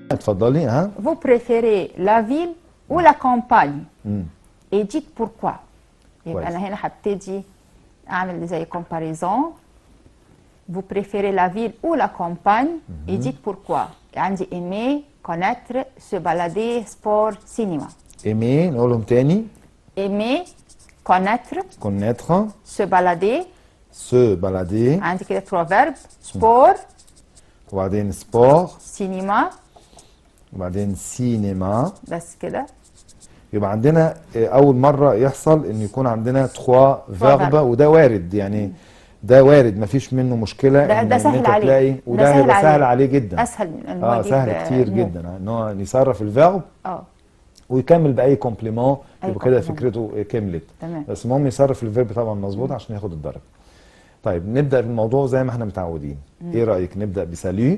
اتفضلي ها Vous préférez la ville ou la campagne مم. Et dites pourquoi يبقى كويس. أنا هنا هبتدي أعمل زي comparaison Vous préférez la ville ou la campagne Et dites pourquoi عندي aimer, connaître, se balader, sport, cinéma ايمي نقولهم تاني Aimer, connaître, connaître se balader se balader عندي كده trois verbes sport, وبعدين sport cinéma وبعدين سينما بس كده يبقى عندنا آه، اول مره يحصل ان يكون عندنا 3 فيرب verb. وده وارد يعني ده وارد مفيش منه مشكله ده- إن- ده إن سهل أنت عليه. تلاقي ده وده سهل هيبقى سهل عليه. عليه جدا أسهل من إن هو اه يجيب، سهل آه، كتير مو. جدا ان هو يصرف الفيرب اه ويكمل باي كومبليمون أي يبقى كده compliment. فكرته كملت تمام بس المهم يصرف الفيرب طبعا مظبوط عشان ياخد الدرجه طيب نبدا بالموضوع زي ما احنا متعودين ايه رايك نبدا بسالو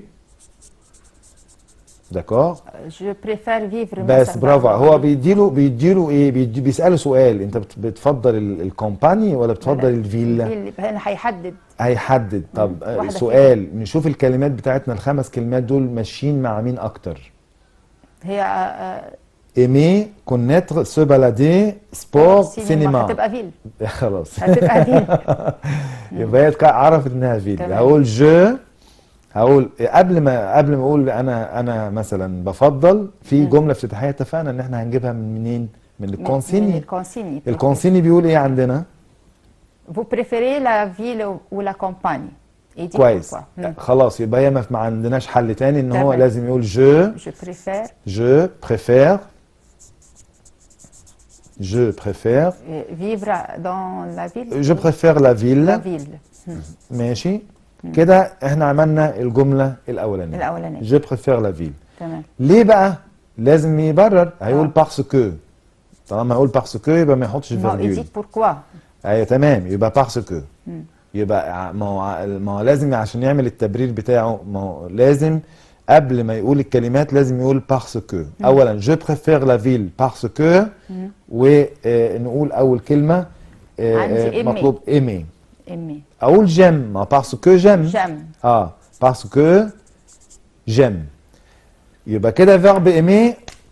داكور Je préfère vivre بس مثلاً برافو dans- هو بيديله بيديله ايه بيدي بيساله سؤال انت بت- بتفضل ال- الكومباني ولا بتفضل الفيلا اللي هنا هيحدد هيحدد طب مم. آه، واحدة سؤال نشوف الكلمات بتاعتنا الخمس كلمات دول ماشيين مع مين اكتر هي آه، ايمي كونيتر سو بالادي سبور سينما هتبقى فيل خلاص هتبقى فيل يبقى هي تك- عرفت انها فيديو تمام. هقول جو هقول قبل ما قبل ما اقول انا انا مثلا بفضل في جمله افتتاحيه اتفقنا ان احنا هنجيبها من منين؟ من من الكونسيني الكونسيني الكونسيني بيقول ايه عندنا؟ Vous préférez la ville ou la campagne Et dites كويس pourquoi. مم. خلاص يبقى هي ما ما عندناش حل تاني ان هو تمام. لازم يقول جو Je préfère جو بريفير جو بريفير euh, vivre dans la ville جو بريفير لا la فيل ville ماشي كده احنا عملنا الجمله الاولانيه الأولانية. جو بريفير لا فيل تمام ليه بقى لازم يبرر هيقول آه. باسكو طالما هيقول باسكو يبقى ما يحطش Non, et فيرجول dites pourquoi ايوه تمام يبقى باسكو يبقى ع- ما هو ع- ما هو لازم عشان يعمل التبرير بتاعه ما هو لازم قبل ما يقول الكلمات لازم يقول باسكو اولا جو بريفير لا فيل باسكو ونقول اول كلمه آه، عندي آه، aimer. مطلوب ايمي aimer اقول جيم ما باسكو جيم j'aime اه باسكو جيم يبقى كده فيرب ايمي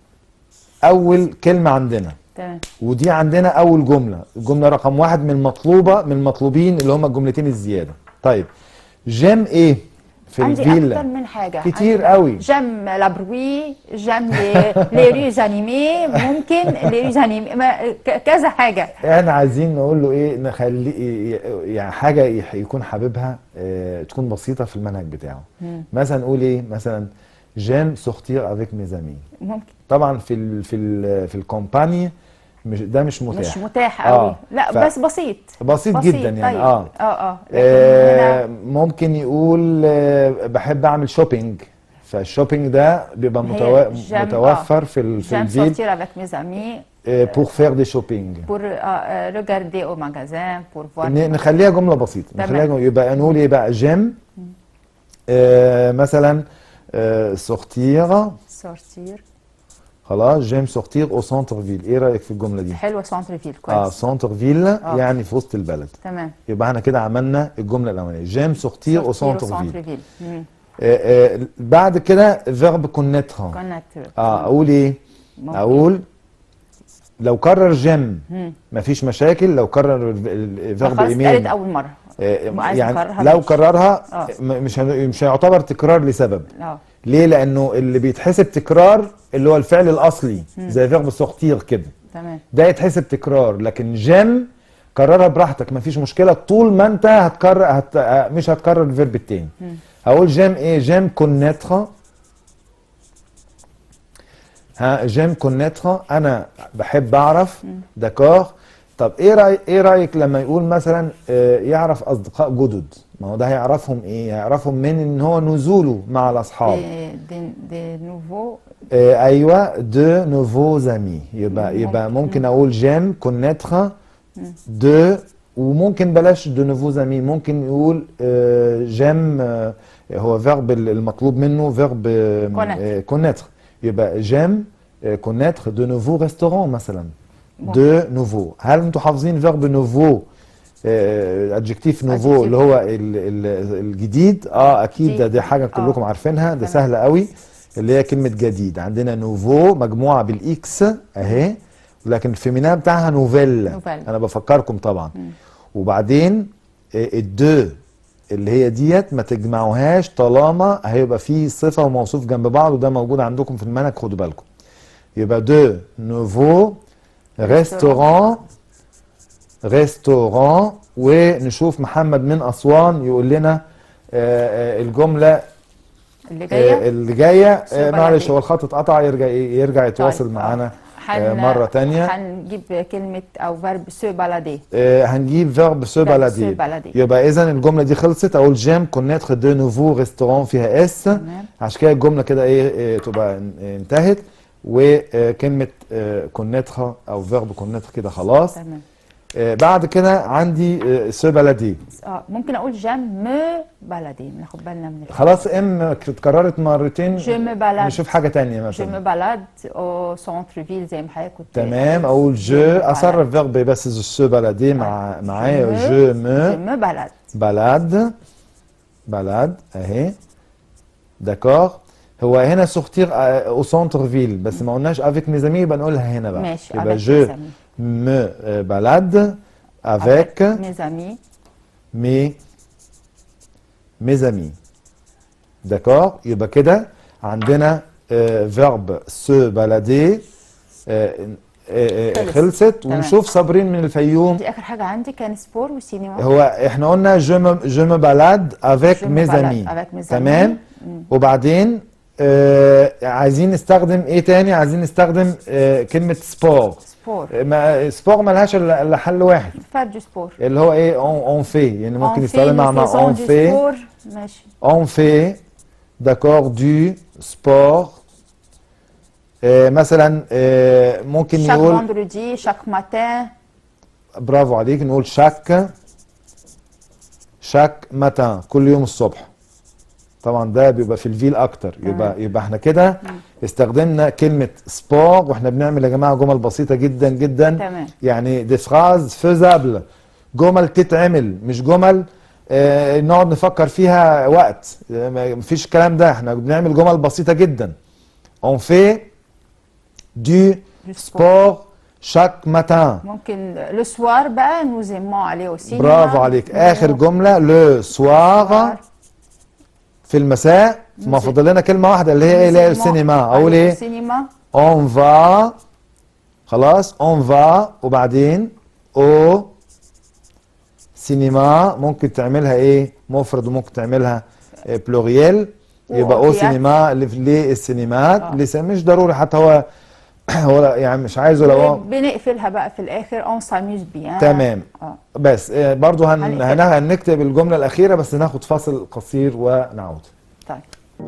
اول كلمه عندنا تمام ودي عندنا اول جمله الجمله رقم واحد من المطلوبه من المطلوبين اللي هم الجملتين الزياده طيب جيم ايه في عندي أكتر الفيلا من حاجة كتير عندي- قوي. j'aime la bruit j'aime les, les rues animées ممكن les rues animées ما- ك- كذا حاجة احنا عايزين نقول له ايه نخليه يعني حاجه يح- يكون حاببها اه تكون بسيطه في المنهج بتاعه مثلا نقول ايه مثلا جيم سورتير افيك مي زامي ممكن طبعا في ال في ال في الكومباني مش ده مش متاح مش متاح آه، قوي لا ف- بس بسيط بسيط جدا يعني، طيب. آه. اه اه لكن آه هنا ممكن يقول آه بحب اعمل شوبينج فالشوبينج ده بيبقى هي متوا... جيم- متوفر في ال... في j'aime الفيل sortir avec mes amis بور فير دي شوبينج pour euh, euh, regarder au magasin pour voir ن- نخليها جمله بسيطه تمام. نخليها جملة يبقى نقول ايه بقى جيم آه مثلا آه سورتير sortir خلاص جيم سورتير او سنتر فيل ايه رايك في الجمله دي حلوة سنتر فيل اه كويس سنتر فيل آه. يعني في وسط البلد تمام يبقى احنا كده عملنا الجمله الاولانيه جيم سورتير او sortir au سنتر فيل centre ville مم. آه، آه، بعد كده فيرب كونيتر connaître اه اقول ايه ممكن. اقول لو كرر جيم مم. مفيش مشاكل لو كرر ال- ال- الفيرب خلاص اتقالت ايميل اول مرة آه، عايز يعني نكررها لو ماشي. كررها آه. م- مش هن- مش هيعتبر تكرار لسبب اه ليه لانه اللي بيتحسب تكرار اللي هو الفعل الاصلي زي فيرب سورتير كده تمام ده يتحسب تكرار لكن جيم كررها براحتك مفيش مشكله طول ما انت هتكرر هت... آه، مش هتكرر الفيرب التاني هقول جيم ايه جيم كونيتر ها جيم كونيتر انا بحب اعرف داكور طب ايه راي ايه رايك لما يقول مثلا آه، يعرف اصدقاء جدد ما هو ده هيعرفهم ايه هيعرفهم من ان هو نزوله مع الاصحاب des, des, des nouveaux آه، ايوه دو نوفو زامي يبقى ممكن. يبقى ممكن اقول جيم كونيتر دو وممكن بلاش دو نوفو زامي ممكن يقول آه، جيم آه، هو فيرب المطلوب منه فيرب Connaître. كونيتر يبقى جيم كونيتر دو نوفو ريستورون مثلا ممكن. دو نوفو هل انتوا حافظين فيرب نوفو ادجكتيف نوفو Adjectif اللي هو ال- ال- الجديد اه اكيد ده دي حاجه كلكم آه. عارفينها ده تمام. سهله قوي اللي هي كلمة جديد عندنا نوفو مجموعة بالإكس أهي لكن الفيمينا بتاعها نوفيل نوفيل. أنا بفكركم طبعا وبعدين آه، الدو اللي هي ديت ما تجمعوهاش طالما هيبقى في صفة وموصوف جنب بعض وده موجود عندكم في المنهج خدوا بالكم يبقى دو نوفو ريستوران ريستوران ونشوف محمد من أسوان يقول لنا آه، آه، الجملة اللي آه، جايه اللي جايه آه، سوبر معلش عادي. هو الخط اتقطع يرجع يرجع يتواصل طيب، معانا آه. آه، هن- مرة تانية هنجيب كلمه او فيرب سو بالادي آه، هنجيب فيرب سو Verbe بالادي se balader. يبقى اذا الجمله دي خلصت اقول جيم كونيتر دو نوفو ريستوران فيها اس تمام. عشان كده الجمله كده ايه آه، تبقى ان- انتهت وكلمه كونيتر او فيرب كونيتر كده خلاص تمام آه، بعد كده عندي سو بالادي اه ممكن اقول جام مو بلدي ناخد بالنا من الكلام. خلاص ام اتكررت مرتين Je me balade. نشوف حاجه تانية جو مثلا مو بالاد او سونتر فيل زي ما حضرتك كنت تمام اقول جو اصرف فيرب بس سو بالادي مع معايا جو مو جو مو بالاد balade balade اهي داكور هو هنا سورتير او سونتر فيل بس ما قلناش افيك ميز امي يبقى نقولها هنا بقى ماشي يبقى avec جو mes amis. me balade avec mes amis mes mes amis داكور يبقى كده عندنا فيرب سو بالادي خلص. خلصت تمام. ونشوف صابرين من الفيوم دي اخر حاجه عندي كان سبور وسينما هو احنا قلنا جو me جو me balade avec Je me mes balade amis avec mes تمام amis. مم. وبعدين آه عايزين نستخدم ايه تاني عايزين نستخدم آه كلمة سبور سبور ما سبور ملهاش الا إلا حل واحد فار دو سبور اللي هو ايه اون اون في يعني ممكن On fait, نستخدمها nous مع faisons اون du في sport. ماشي اون في داكور دو سبور آه مثلا آه ممكن chaque نقول vendredi chaque matin برافو عليك نقول شاك شاك متى كل يوم الصبح طبعا ده بيبقى في الفيل اكتر يبقى يبقى احنا كده استخدمنا كلمه سبور واحنا بنعمل يا جماعه جمل بسيطه جدا جدا تمام. يعني دي فراز فيزابل جمل تتعمل مش جمل آه نقعد نفكر فيها وقت آه، ما- مفيش الكلام ده احنا بنعمل جمل بسيطه جدا on fait du Du sport chaque matin ممكن لو سوار بقى nous aimons aller au cinéma برافو عليك Nous اخر aimons جمله لو سوار في المساء ما فاضل لنا كلمه واحده اللي هي ايه اللي هي nous aimons السينما aller اقول au ايه cinéma اون فا خلاص اون فا وبعدين او سينما ممكن تعملها ايه مفرد وممكن تعملها إيه بلوريال يبقى او وأوتيات. سينما اللي في ليه السينمات آه. لسه مش ضروري حتى هو هو يعني مش عايزه لو هو بنقفلها بقى في الاخر on s'amuse bien تمام اه بس آه، برضو هن... هنقفل. هن... هنكتب الجملة الأخيرة بس ناخد فاصل قصير ونعود طيب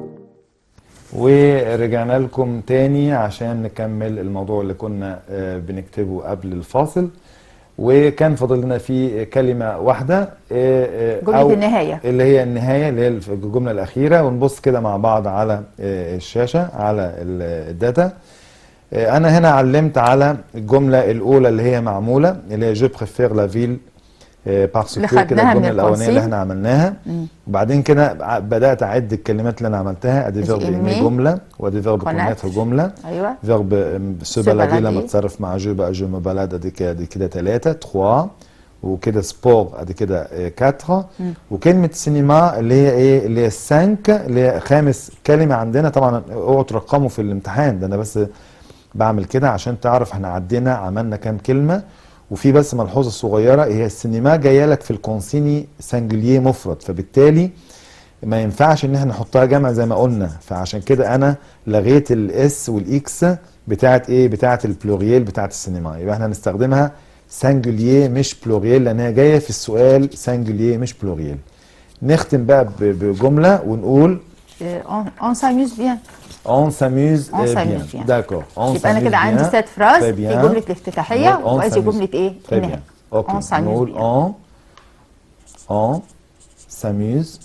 ورجعنا لكم تاني عشان نكمل الموضوع اللي كنا آه، بنكتبه قبل الفاصل وكان فاضل لنا فيه كلمة واحدة آه، آه، جملة النهاية. اللي هي النهاية اللي هي الجملة الأخيرة ونبص كده مع بعض على آه، الشاشة على ال- الداتا آه، أنا هنا علمت على الجملة الأولى اللي هي معمولة اللي هي جو بريفير لا فيل بارسو اللي كده خدناها من الجملة الأولانية اللي الكونسي. احنا عملناها وبعدين كده ع- بدأت أعد الكلمات اللي أنا عملتها أدي فيرب J'ai إيمي aimé. جملة وأدي فيرب Connaître. كونيتر جملة ايوه فيرب سو Se بلادي لما balader. تصرف مع جو بقى جو مبالاد ادي كده ادي كده ثلاثة تخوا وكده سبور ادي كده كاترا وكلمة سينما اللي هي ايه اللي هي السانك اللي هي خامس كلمة عندنا طبعا اوعوا ترقموا في الامتحان ده انا بس بعمل كده عشان تعرف احنا عدينا عملنا كام كلمة وفي بس ملحوظة صغيرة هي السينما جاية لك في الكونسيني سانجلييه مفرد فبالتالي ما ينفعش ان احنا نحطها جمع زي ما قلنا فعشان كده انا لغيت الاس والاكس بتاعت ايه بتاعت البلوريال بتاعت السينما يبقى احنا هنستخدمها سانجولير مش بلوريال لانها جايه في السؤال سانجولير مش بلوريال نختم بقى ب- بجمله ونقول آه، on- on s'amuse bien on s'amuse On euh, s'amuse bien bien. d'accord on يبقى انا s'amuse كده عندي bien. ست فراز Très في bien. جمله الافتتاحيه نقول on وادي s'amuse. جمله ايه Très النهايه bien. Ok. on s'amuse نقول bien on on s'amuse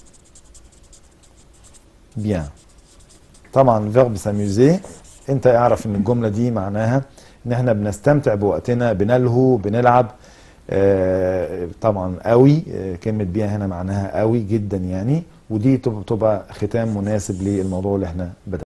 bien طبعا فيرب s'amuser انت اعرف ان الجمله دي معناها ان احنا بنستمتع بوقتنا بنلهو بنلعب آه طبعا قوي آه كلمه بيها هنا معناها قوي جدا يعني ودي تبقى تبقى ختام مناسب للموضوع اللي احنا بدأ